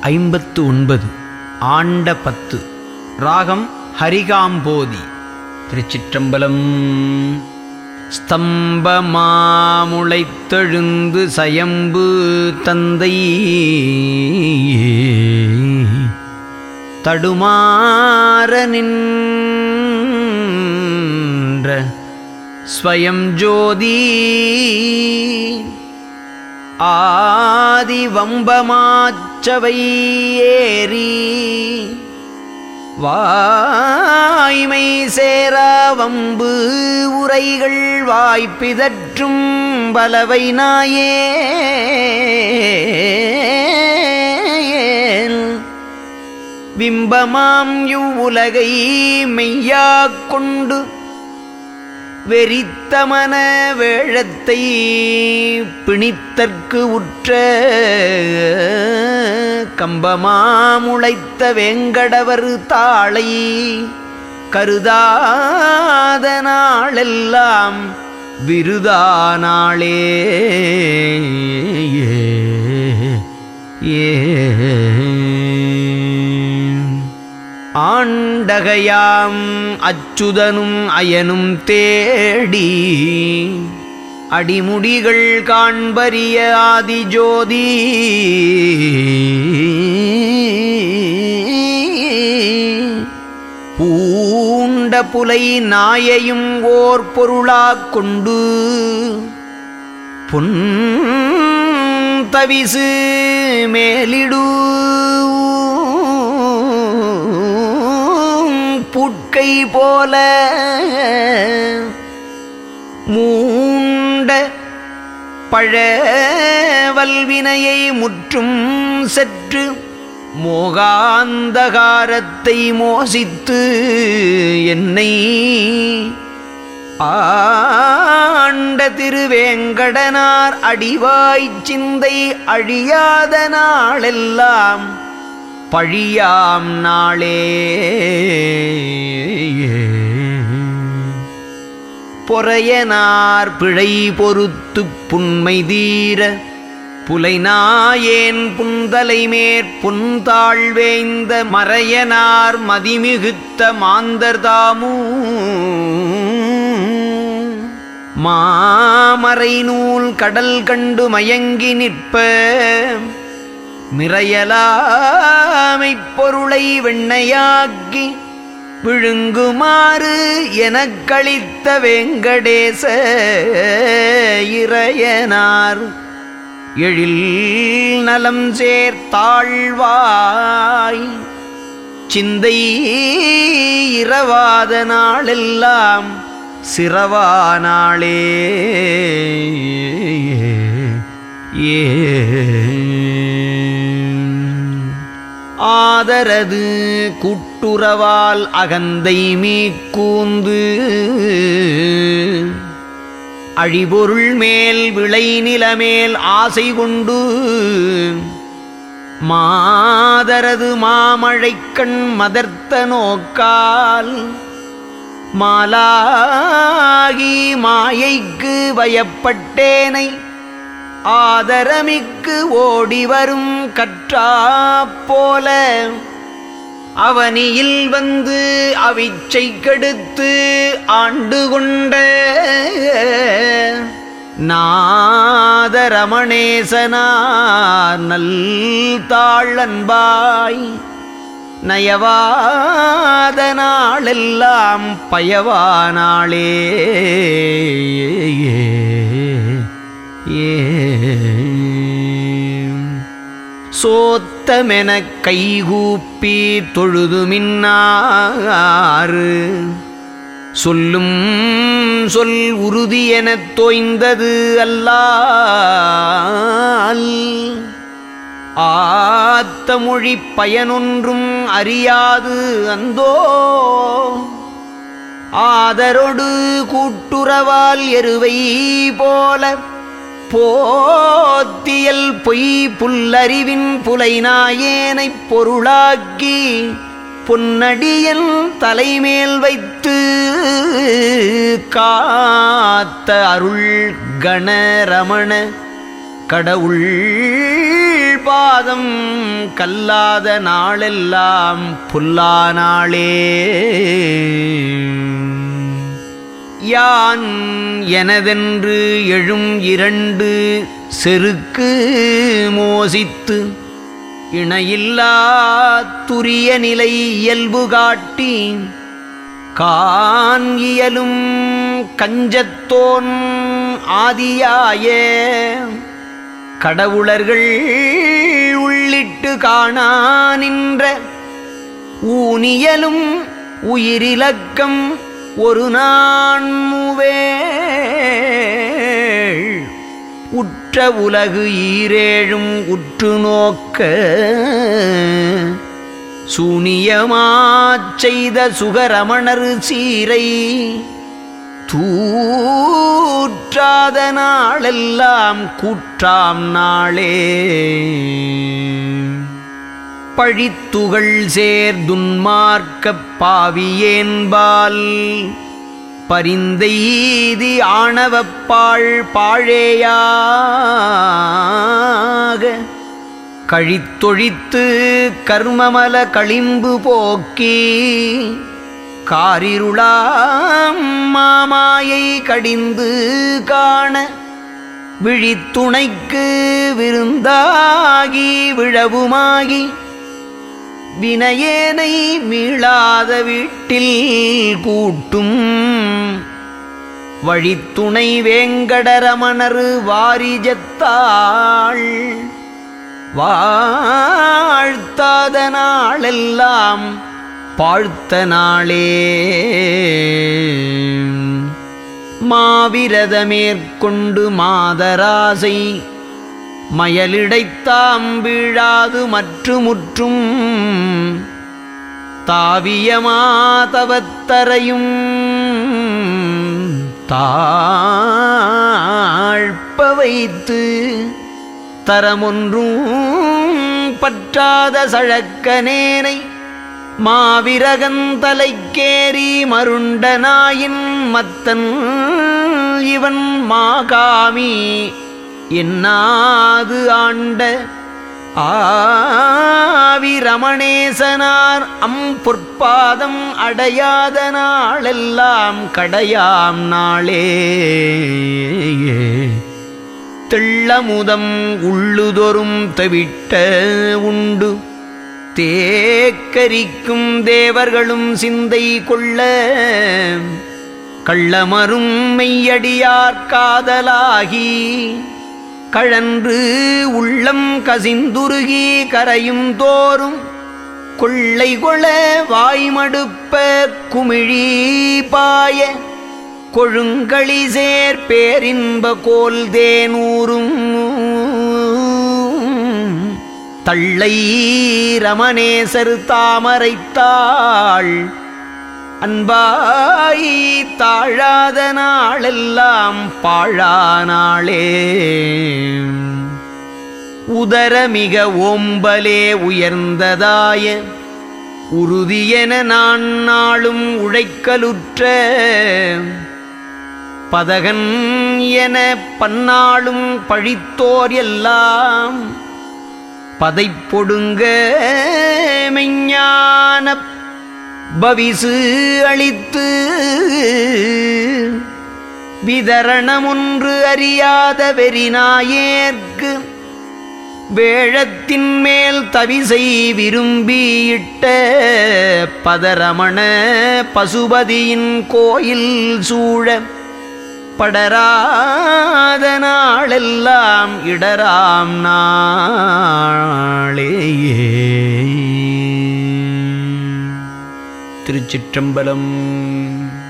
ஐம்பத்து ஒன்பது ஆண்ட பத்து ராகம் ஹரிகாம்போதி திருச்சிற்றம்பலம் ஸ்தம்பமாமுளைத்தெழுந்து சயம்பு தந்தை தடுமாற நின்ற ஸ்வயம் ஜோதி ஆதி வம்பமாச்சவை ஏறி வாய்மை சேரா வம்பு உரைகள் வாய்ப்பிதற்றும் பலவை நாயே பிம்பமாம் இவ்வுலகை மெய்யாக் கொண்டு வெறித்தமன வேழத்தை பிணித்தற்கு உற்ற கம்பமாமுளைத்த வேங்கடவர் தாளை கருதாத நாளெல்லாம் விருதானாளே ஏ ஆண்டகையாம் அச்சுதனும் அயனும் தேடி அடிமுடிகள் காண்பரிய ஆதிஜோதி பூண்ட புலை நாயையும் ஓர் பொருளாக் கொண்டு பொன் தவிசு மேலிடு புட்கை போல மூண்ட பழவல்வினையை முற்றும் சற்று மோகாந்தகாரத்தை மோசித்து என்னை ஆண்ட திருவேங்கடனார் அடிவாய்ச் சிந்தை அழியாத நாளெல்லாம் பழியாம் நாளே பொறையனார் பிழை பொறுத்துப் புன்மை தீர புலைநாயேன் புந்தலை மேற்புந்தாழ்வேய்ந்த மறையனார் மதிமிகுத்த மாந்தர் தாமூ மாமறை நூல் கடல் கண்டு மயங்கி நிற்ப மிறையலாமைப் பொருளை வெண்ணையாக்கி விழுங்குமாறு எனக்களித்த வெங்கடேச இறையனார் எழில் நலம் சேர்த்தாழ்வாய் சிந்தை இரவாத நாளெல்லாம் சிறவானாளே ஏ ஆதரது குட்டுறவால் அகந்தை மீக்கூந்து அழிபொருள் மேல் விளை நிலமேல் ஆசை கொண்டு மாதரது மாமழைக்கண் மதர்த்த நோக்கால் மாலாகி மாயைக்கு பயப்பட்டேனை ஆதரமிக்கு ஓடி வரும் கற்றாப் போல அவனியில் வந்து அவிச்சை கெடுத்து ஆண்டு கொண்ட நாதரமணேசனார் நல் தாழன்பாய் நயவாத நாளெல்லாம் பயவானாளே ஏ சோத்தமெனக் கைகூப்பி தொழுது மின்னாறு சொல்லும் சொல் உறுதி எனத் தோய்ந்தது அல்லால் ஆத்த மொழி பயனொன்றும் அறியாது அந்தோ ஆதரொடு கூட்டுறவால் எருவை போல போத்தியல் பொய் புல்லறிவின் புலைநாயேனைப் பொருளாக்கி பொன்னடியன் தலைமேல் வைத்து காத்த அருள் கணரமண கடவுள் பாதம் கல்லாத நாளெல்லாம் புல்லா நாளே யான் எனதென்று எழும் இரண்டு செருக்கு மோசித்து இணையில்லா துரிய நிலை இயல்பு காட்டி கான் இயலும் கஞ்சத்தோன் ஆதியாய கடவுளர்கள் உள்ளிட்டு காணா நின்ற ஊனியலும் உயிரிலக்கம் ஒரு நான் மூவேள் உற்ற உலகு ஈரேழும் உற்று நோக்க சூனியமாச் செய்த சுகரமணர் சீரை தூற்றாத நாளெல்லாம் கூற்றாம் நாளே பழித்துகள் சேர் துன்மார்க்கப் பாவியேன்பால் பரிந்தெய்தி ஆணவப்பாள் பாழேயாக கழித்தொழித்து கர்மமல களிம்பு போக்கி காரிருளாம் மாமாயை கடிந்து காண விழித்துணைக்கு விருந்தாகி விழவுமாகி வினயேனை மீளாத வீட்டில் கூட்டும் வழித்துணை வேங்கடரமணரு வாரிஜத்தாள் வாழ்த்தாத நாளெல்லாம் பாழ்த்த நாளே மாவிரத மேற்கொண்டு மாதராசை மயலிடைத்தாம் வீழாது மற்றுமுற்றும் தாவிய மாதவத்தரையும் தாழ்ப்ப வைத்து தரமொன்றும் பற்றாத சழக்கனேனை மாவிரகந்தலைக்கேரி மருண்டனாயின் மத்தன் இவன் மாகாமி என்னாது ஆண்ட ஆவிரமணேசனார் அம் பொற்பாதம் அடையாத நாளெல்லாம் கடையாம் நாளே தெள்ளமுதம் உள்ளுதொரும் தவிட்ட உண்டு தேக்கரிக்கும் தேவர்களும் சிந்தை கொள்ள கள்ளமரும் மெய்யடியார் காதலாகி கழன்று உள்ளம் கசிந்துருகி கரையும் தோறும் கொள்ளை கொள வாய்மடுப்ப குமிழி பாய கொழுங்களி சேர் பேரின்ப கோல் தேனூரும் தள்ளை ரமணேசர் தாமரைத்தாள் அன்பாய் தாழாத நாளெல்லாம் பாழானாளே உதரமிக ஓம்பலே உயர்ந்ததாய உறுதியென நான் நாளும் உழைக்கலுற்ற பதகன் என பன்னாளும் பழித்தோர் எல்லாம் பதைப்பொடுங்க மெஞ்ஞான பவிசு அளித்து விதரணமொன்று அறியாத வெறிநாயேற்கு வேழத்தின் மேல் தவிசை விரும்பியிட்ட பதரமண பசுபதியின் கோயில் சூழ படராத நாளெல்லாம் இடராம் நாளேயே திருச்சிற்றம்பலம்